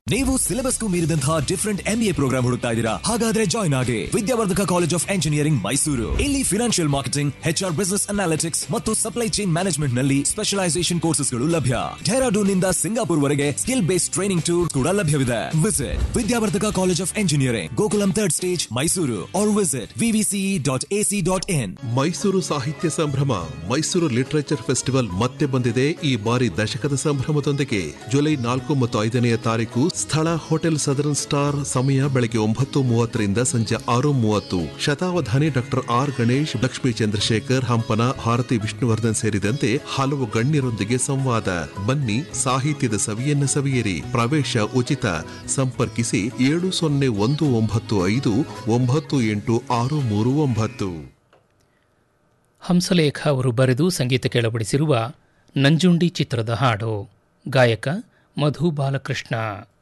ನೀವು ಸಿಲೆಬಸ್ಗೂ ಮೀರಿದಂತಹ ಡಿಫರೆಂಟ್ ಎಂಬಿಎ ಪ್ರೋಗ್ರಾಮ್ ಹುಡುಕ್ತಾ ಇದ್ದೀರಾ ಹಾಗಾದ್ರೆ ಜಾಯ್ನ್ ಆಗಿ Vidyavardhaka college of engineering Mysuru ಇಲ್ಲಿ financial marketing HR business analytics ಮತ್ತು ಸಪ್ಲೈ ಚೈನ್ ಮ್ಯಾನೇಜ್ಮೆಂಟ್ ನಲ್ಲಿ ಸ್ಪೆಷಲೈಸೇಷನ್ ಕೋರ್ಸಸ್ಗಳು ಲಭ್ಯ ಡೆಹರಾಡೂನ್ ನಿಂದ ಸಿಂಗಾಪುರ್ ವರೆಗೆ ಸ್ಕಿಲ್ ಬೇಸ್ಡ್ ಟ್ರೈನಿಂಗ್ ಟೂರ್ ಕೂಡ ಲಭ್ಯವಿದೆ visit Vidyavardhaka college of engineering Gokulam third stage Mysuru or visit VVCE dot AC dot in Mysuru Sahitya Sambhrama Mysuru literature festival ಮತ್ತೆ ಬಂದಿದೆ ಈ ಬಾರಿ ದಶಕದ ಸಂಭ್ರಮದೊಂದಿಗೆ ಜುಲೈ ನಾಲ್ಕು ಮತ್ತು ಐದನೆಯ ತಾರೀಕು ಸ್ಥಳ ಹೋಟೆಲ್ ಸದರನ್ ಸ್ಟಾರ್ ಸಮಯ ಬೆಳಗ್ಗೆ ಒಂಬತ್ತು ಮೂವತ್ತರಿಂದ ಸಂಜೆ ಆರು ಮೂವತ್ತು ಶತಾವಧಾನಿ ಡಾಕ್ಟರ್ ಆರ್ ಗಣೇಶ್ ಲಕ್ಷ್ಮೀ ಚಂದ್ರಶೇಖರ್ ಹಂಪನ ಭಾರತಿ ವಿಷ್ಣುವರ್ಧನ್ ಸೇರಿದಂತೆ ಹಲವು ಗಣ್ಯರೊಂದಿಗೆ ಸಂವಾದ ಬನ್ನಿ ಸಾಹಿತ್ಯದ ಸವಿಯನ್ನ ಸವಿಯಿರಿ ಪ್ರವೇಶ ಉಚಿತ ಸಂಪರ್ಕಿಸಿ ಏಳು ಸೊನ್ನೆ ಒಂದು ಒಂಬತ್ತು ಐದು ಒಂಬತ್ತು ಎಂಟು ಆರು ಮೂರು ಒಂಬತ್ತು ಹಂಸಲೇಖ ಅವರು ಬರೆದು ಸಂಗೀತ ಕೆಳಪಡಿಸಿರುವ ನಂಜುಂಡಿ ಚಿತ್ರದ ಹಾಡು ಗಾಯಕ ಮಧು ಬಾಲಕೃಷ್ಣ